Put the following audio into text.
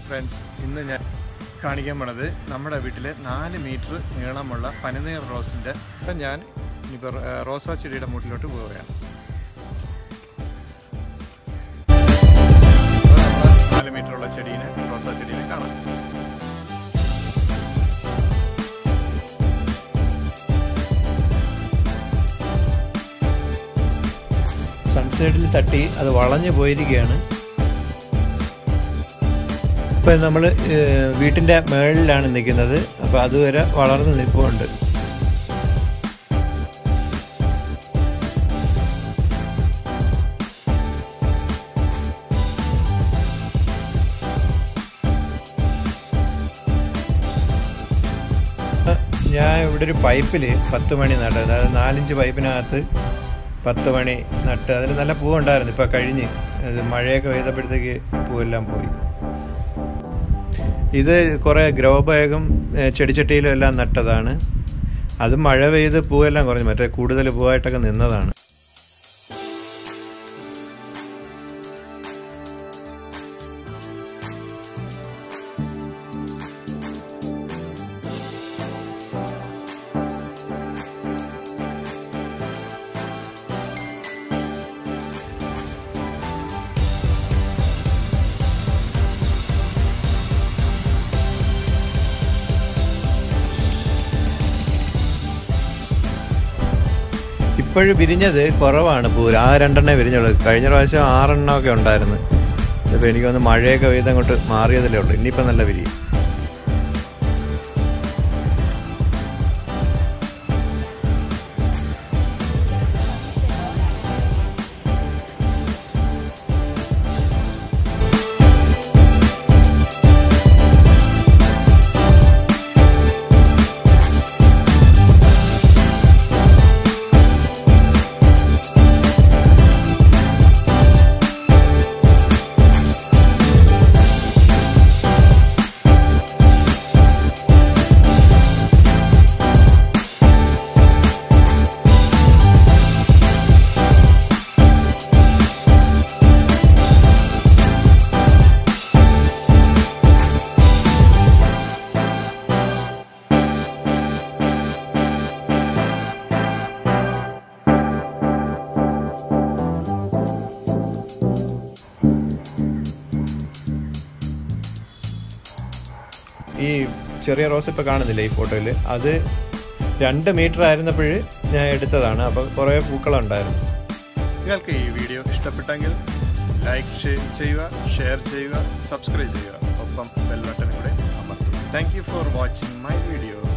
friends ഇന്ന് ഞാൻ കാണിക്കാൻ പോണത് നമ്മുടെ വീട്ടിൽ നാല് മീറ്റർ നീളമുള്ള പനിനീർ റോസിൻ്റെ ഇപ്പം ഞാൻ ഇപ്പോൾ റോസാ ചെടിയുടെ മൂട്ടിലോട്ട് പോവുകയാണ് അപ്പോൾ നമ്മള് നാല് മീറ്ററുള്ള ചെടീനെ റോസാ ചെടീനെ കാണാം സൺസൈഡിൽ തട്ടി അത് വളഞ്ഞു പോയിരിക്കുകയാണ് ഇപ്പം നമ്മൾ വീട്ടിൻ്റെ മുകളിലാണ് നിൽക്കുന്നത് അപ്പോൾ അതുവരെ വളർന്ന് നിൽപ്പുണ്ട് ഞാൻ ഇവിടെ ഒരു പൈപ്പിൽ പത്ത് മണി നട്ടത് അതായത് നാലിഞ്ച് പൈപ്പിനകത്ത് പത്ത് മണി നട്ട് അതിൽ നല്ല പൂവുണ്ടായിരുന്നു ഇപ്പം കഴിഞ്ഞ് അത് മഴയൊക്കെ പെയ്തപ്പോഴത്തേക്ക് പൂവെല്ലാം പോയി ഇത് കുറേ ഗ്രോ ബാഗും ഏ, ചെടിച്ചട്ടിയിലും എല്ലാം നട്ടതാണ് അത് മഴ പെയ്ത് പൂവെല്ലാം കുറഞ്ഞു മറ്റേ കൂടുതൽ പൂവായിട്ടൊക്കെ നിന്നതാണ് ഇപ്പോഴും വിരിഞ്ഞത് കുറവാണ് പൂ ആ രണ്ടെണ്ണേ വിരിഞ്ഞുള്ളൂ കഴിഞ്ഞ പ്രാവശ്യം ആറെണ്ണമൊക്കെ ഉണ്ടായിരുന്നു ഇപ്പോൾ എനിക്ക് തോന്നുന്നു മഴയൊക്കെ പെയ്ത് അങ്ങോട്ട് മാറിയതല്ലേ ഉള്ളൂ ഇനിയിപ്പോൾ നല്ല വിരിയും ഈ ചെറിയ റോസ് ഇപ്പോൾ കാണുന്നില്ല ഈ ഫോട്ടോയിൽ അത് രണ്ട് മീറ്റർ ആയിരുന്നപ്പോൾ ഞാൻ എടുത്തതാണ് അപ്പോൾ കുറേ പൂക്കളുണ്ടായിരുന്നു നിങ്ങൾക്ക് ഈ വീഡിയോ ഇഷ്ടപ്പെട്ടെങ്കിൽ ലൈക്ക് ചെയ്യുക ഷെയർ ചെയ്യുക സബ്സ്ക്രൈബ് ചെയ്യുക ഒപ്പം ബെൽ ബട്ടൺ കൂടെ അമർത്തുക thank you for watching my video